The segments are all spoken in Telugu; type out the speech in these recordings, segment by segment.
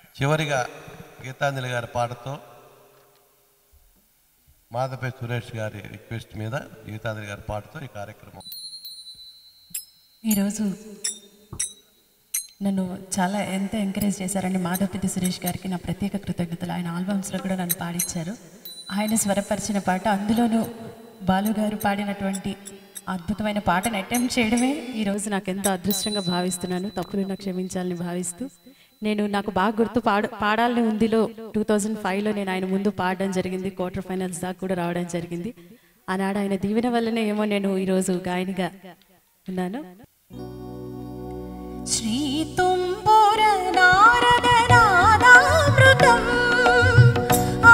చివరిగా గీతాంజలి గారి పాటతో మాధపై సురేష్ గారి రిక్వెస్ట్ మీద గీతాంజలి గారి పాటతో ఈ కార్యక్రమం ఈరోజు నన్ను చాలా ఎంత ఎంకరేజ్ చేశారండి మాధవపతి సురేష్ గారికి నా ప్రత్యేక కృతజ్ఞతలు ఆయన ఆల్బమ్స్లో కూడా నన్ను పాడించారు ఆయన స్వరపరిచిన పాట అందులోనూ బాలు గారు పాడినటువంటి అద్భుతమైన పాటను అటెంప్ట్ చేయడమే ఈరోజు నాకు ఎంతో అదృష్టంగా భావిస్తున్నాను తప్పులున్నా క్షమించాలని భావిస్తూ నేను నాకు బాగా గుర్తు పాడ పాడాలని ఉందిలో టూ థౌజండ్ ఫైవ్లో నేను ఆయన ముందు పాడడం జరిగింది క్వార్టర్ ఫైనల్స్ దాకా కూడా రావడం జరిగింది ఆనాడు ఆయన దీవెన వల్లనే ఏమో నేను ఈరోజు గాయనిగా ఉన్నాను శ్రీతుంబుర నారద నాదామృతం ఆ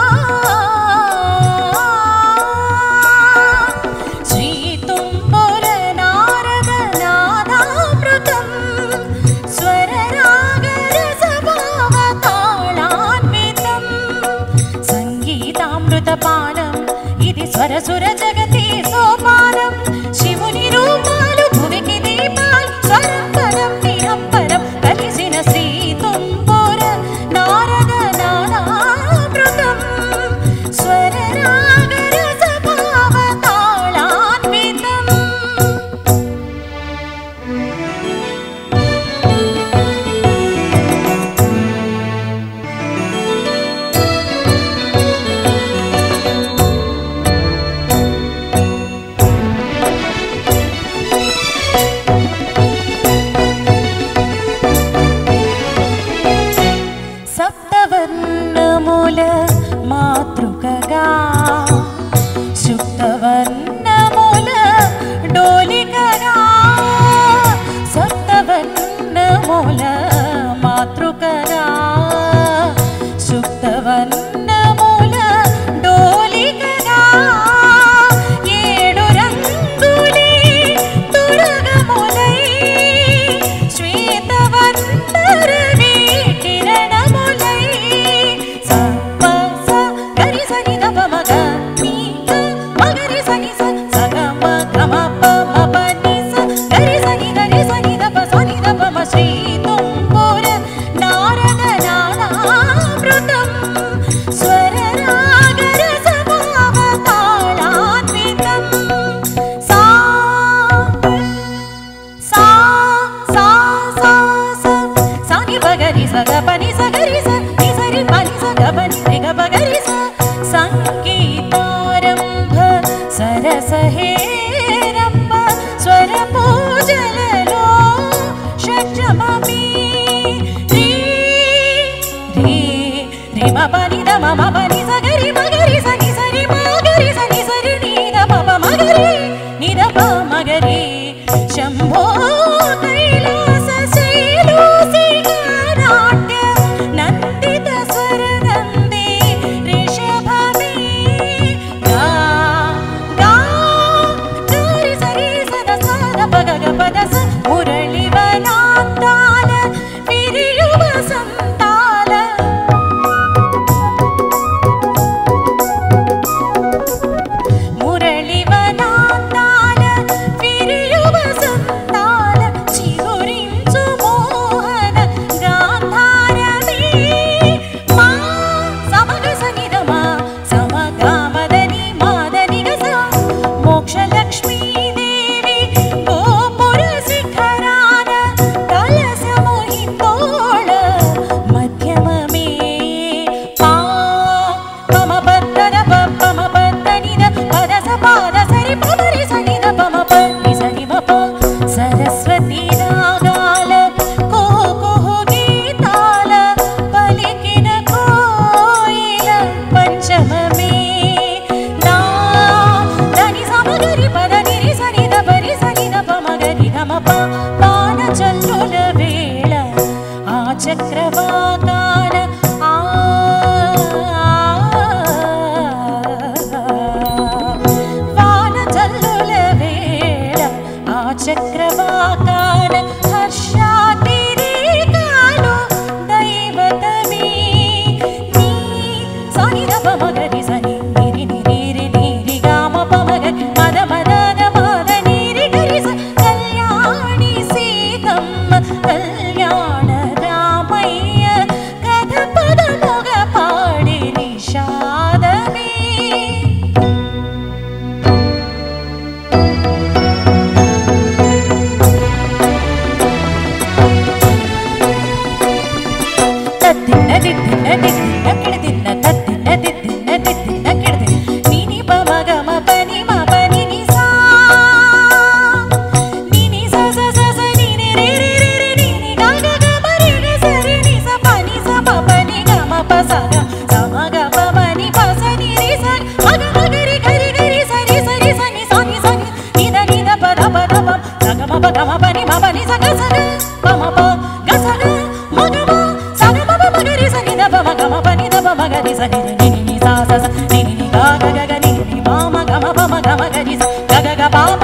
శ్రీతుంబుర నారద నాదామృతం స్వరరాగరసభావ తాళాన్వితం సంగీతామృతపానం ఇది స్వరసుర జగతి సోపానం శివుని రూపాలు భువికి దీపాలు స్వరం పరం నిరంపరం కలిసిన శ్రీ తుంబుర నారద నానామృతం స్వర రాగరసభావ తాళాన్వితం సప్తవర్ణముల మాతృకగా సుప్తవర్ణముల డోలికగా సప్తవర్ణముల మాతృకగా సుప్తవర్ణముల డోలికగా ఏడు రంగులే తురగములై శ్వేతవంతరవి కిరణములై స ప స గరి సని ద ప మ గ ని గ మగరి సని స స గ మ గ మ ప మ ప ని స గరి సని గరి సని ద ప సని ద ప మ శ్రీ తుంబుర నారద నానామృతం స్వర రాగరస భావ తాళాన్వితం సా సా సా సా స సాని బగరి స గ పని స గరి స ని సరి పని స గ పని రి గ బగరి స సంగీతారంభ సరస హేరంబ స్వర పూజలలో షట్జమమి రీ రీ రి మ పని ద మ మ పని స గరి మ గరి స ని సరి మ గరి స ని సరి ని ద ప ప మ గరి ని ద ప మ గరి శంభో కైలాస శైలోసిగానాట్య నందిత స్వర నంది రిషభమే గా గా గరి సరి సద సద పగ గ పద స మురళి వనాంతాల విరియువ సంతాల మురళివనాంతాల విరియువ సంతాల చిగురించు మోహన గాంధారమే మా సమగ సనిదమ సమగామదని మాదని గస మోక్షలక్ష్మీ దేవి గోపుర శిఖరాన కలస మోహితోళ మధ్యమమే పా పమ పద్దన పమ పద్దనిద పద స పాద సరి పమరి సనిద పమ పని సని మ ప సరస్వతి రాగాల కోకుహు గీతాల పలికిన కోయిల పంచమమే నా దని సమగరి పద నిరి సని ద పరి సని ద పమ గరి ధమ ప పాన చల్లుల వేళ ఆ చక్రవాకాల ఆ వాన చల్లుల వేళ ఆ చక్రవాకాల హర్షాతిరేకాలు దైవతమే నీ సని ద పమ గరి సని నిరి నిరి నిరి గామ పమ గరి మద మద ద మద నిరి గరి స కళ్యాణి సీతమ్మ కళ్యాణ రామయ్య తద్దిన్న దిద్దిన్న దిద్దిన్న కిడదిన్న తద్దిన్న దిద్దిన్న దిద్దిన్న కిడది నీని పమ గమ పని మ పని ని సా నీని స స స స నీని రే రే రే రే నీని గా గా గా మ రే రే స రే ని స ప ని స ప ప ని గ మ ప స గ స మ గ ప మ ని ప స ని రి స మ గ మ గ రి గ రి గ రి స రి స రి స ని స ని స ని ని ద ని ద ప ద ప ద ప స గ మ ప గ మ ప ని మ ప ని స గ స గ ప మ ప గ స గ మ గ మ స గ మ ప మ గ రి స ని ద ప మ గ మ ప ని ద ప మ గ రి స ని రి ని ని ని స స స ని ని ని గ గ గ గ ని ని ని ప మ గ మ ప మ గ మ గ రి స గ గ గ ప ప